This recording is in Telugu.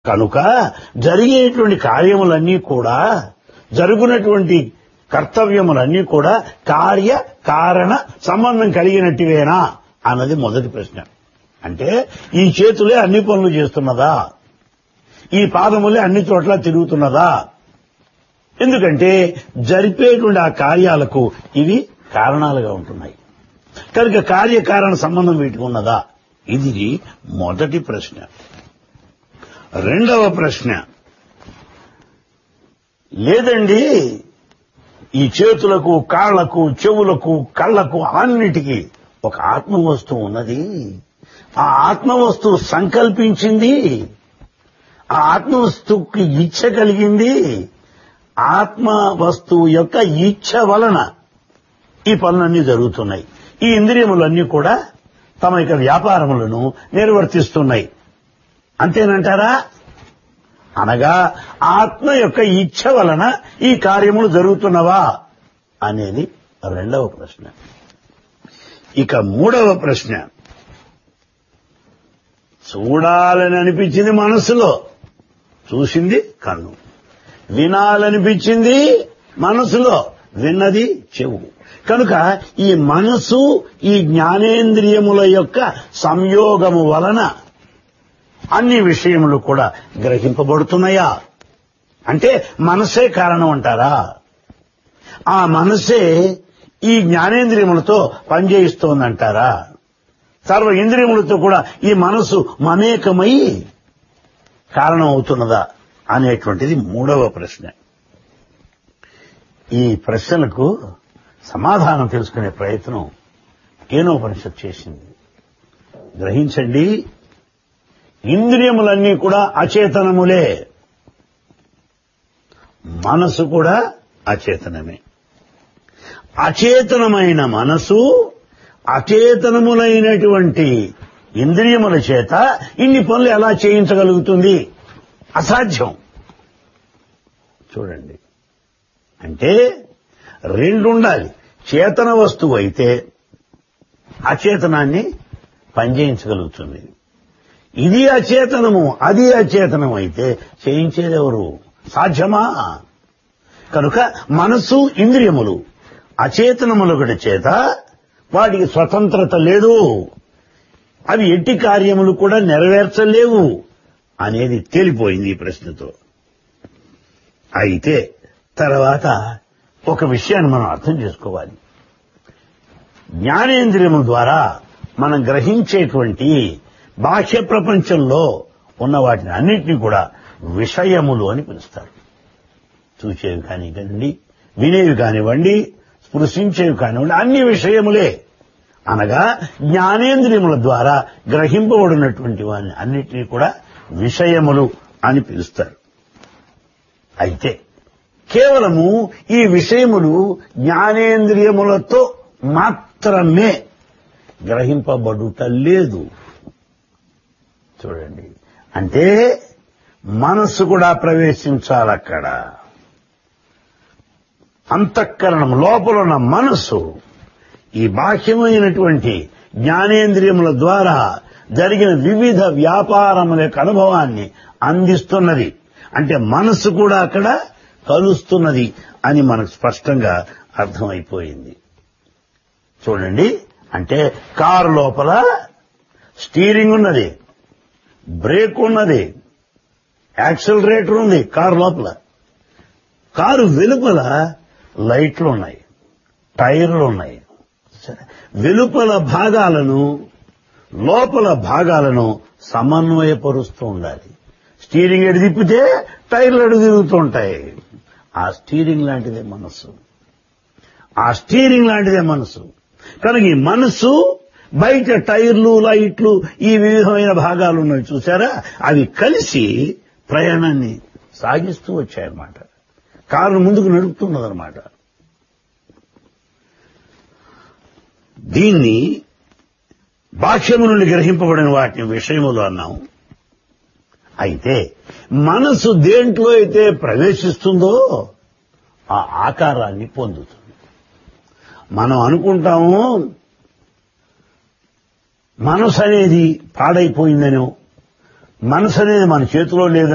కనుక జరిగేటువంటి కార్యములన్నీ కూడా జరుగునటువంటి కర్తవ్యములన్నీ కూడా కార్య కారణ సంబంధం కలిగినట్టువేనా అన్నది మొదటి ప్రశ్న అంటే ఈ చేతులే అన్ని పనులు చేస్తున్నదా ఈ పాదములే అన్ని చోట్ల తిరుగుతున్నదా ఎందుకంటే జరిపేటువంటి ఆ కార్యాలకు ఇవి కారణాలుగా ఉంటున్నాయి కనుక కార్యకారణ సంబంధం వీటికి ఉన్నదా ఇది మొదటి ప్రశ్న రెండవ ప్రశ్న లేదండి ఈ చేతులకు కాళ్లకు చెవులకు కళ్ళకు అన్నిటికీ ఒక ఆత్మ వస్తువు ఉన్నది ఆ ఆత్మ వస్తువు సంకల్పించింది ఆ ఆత్మ వస్తువుకి ఇచ్చ కలిగింది ఆత్మ వస్తువు యొక్క ఇచ్చ వలన ఈ పనులన్నీ జరుగుతున్నాయి ఈ ఇంద్రియములన్నీ కూడా తమ యొక్క వ్యాపారములను నిర్వర్తిస్తున్నాయి అంతేనంటారా అనగా ఆత్మ యొక్క ఇచ్ఛ వలన ఈ కార్యములు జరుగుతున్నవా అనేది రెండవ ప్రశ్న ఇక మూడవ ప్రశ్న చూడాలని అనిపించింది మనసులో చూసింది కన్ను వినాలనిపించింది మనసులో విన్నది చెవు కనుక ఈ మనసు ఈ జ్ఞానేంద్రియముల యొక్క సంయోగము వలన అన్ని విషయములు కూడా గ్రహింపబడుతున్నాయా అంటే మనసే కారణం అంటారా ఆ మనసే ఈ జ్ఞానేంద్రియములతో పనిచేయిస్తోందంటారా సర్వ ఇంద్రియములతో కూడా ఈ మనసు మమేకమై కారణం అవుతున్నదా అనేటువంటిది మూడవ ప్రశ్న ఈ ప్రశ్నలకు సమాధానం తెలుసుకునే ప్రయత్నం కేనోపనిషత్ చేసింది గ్రహించండి ఇంద్రియములన్నీ కూడా అచేతనములే మనసు కూడా అచేతనమే అచేతనమైన మనసు అచేతనములైనటువంటి ఇంద్రియముల చేత ఇన్ని పనులు ఎలా చేయించగలుగుతుంది అసాధ్యం చూడండి అంటే రెండు ఉండాలి చేతన వస్తువు అయితే అచేతనాన్ని పనిచేయించగలుగుతుంది ఇది అచేతనము అది అచేతనం అయితే చేయించేదెవరు సాధ్యమా కనుక మనసు ఇంద్రియములు అచేతనములొకటి చేత వాటికి స్వతంత్రత లేదు అవి ఎట్టి కార్యములు కూడా నెరవేర్చలేవు అనేది తేలిపోయింది ఈ ప్రశ్నతో అయితే తర్వాత ఒక విషయాన్ని మనం అర్థం చేసుకోవాలి జ్ఞానేంద్రియముల ద్వారా మనం గ్రహించేటువంటి బాహ్య ప్రపంచంలో ఉన్న వాటిని అన్నింటినీ కూడా విషయములు అని పిలుస్తారు చూచేవి కానివ్వండి వినేవి కానివ్వండి స్పృశించేవి కానివ్వండి అన్ని విషయములే అనగా జ్ఞానేంద్రియముల ద్వారా గ్రహింపబడినటువంటి వారిని అన్నిటినీ కూడా విషయములు అని పిలుస్తారు అయితే కేవలము ఈ విషయములు జ్ఞానేంద్రియములతో మాత్రమే గ్రహింపబడుట లేదు చూడండి అంటే మనస్సు కూడా ప్రవేశించాలక్కడ అంతఃకరణం లోపల ఉన్న మనస్సు ఈ బాహ్యమైనటువంటి జ్ఞానేంద్రియముల ద్వారా జరిగిన వివిధ వ్యాపారముల యొక్క అనుభవాన్ని అందిస్తున్నది అంటే మనస్సు కూడా అక్కడ కలుస్తున్నది అని మనకు స్పష్టంగా అర్థమైపోయింది చూడండి అంటే కారు లోపల స్టీరింగ్ ఉన్నది బ్రేక్ ఉన్నది యాక్సిలరేటర్ ఉంది కారు లోపల కారు వెలుపల లైట్లు ఉన్నాయి టైర్లు ఉన్నాయి వెలుపల భాగాలను లోపల భాగాలను సమన్వయపరుస్తూ ఉండాలి స్టీరింగ్ ఎడు తిప్పితే టైర్లు ఎడు తిరుగుతూ ఉంటాయి ఆ స్టీరింగ్ లాంటిదే మనస్సు ఆ స్టీరింగ్ లాంటిదే మనసు కనుక ఈ మనసు బయట టైర్లు లైట్లు ఈ వివిధమైన భాగాలు ఉన్నాయి చూసారా అవి కలిసి ప్రయాణాన్ని సాగిస్తూ వచ్చాయన్నమాట కారును ముందుకు నడుపుతున్నదన్నమాట దీన్ని బాహ్యము నుండి గ్రహింపబడిన వాటిని విషయములు అన్నాం అయితే మనసు దేంట్లో అయితే ప్రవేశిస్తుందో ఆ ఆకారాన్ని పొందుతుంది మనం అనుకుంటాము మనసు అనేది పాడైపోయిందనో మనసు అనేది మన చేతిలో లేదని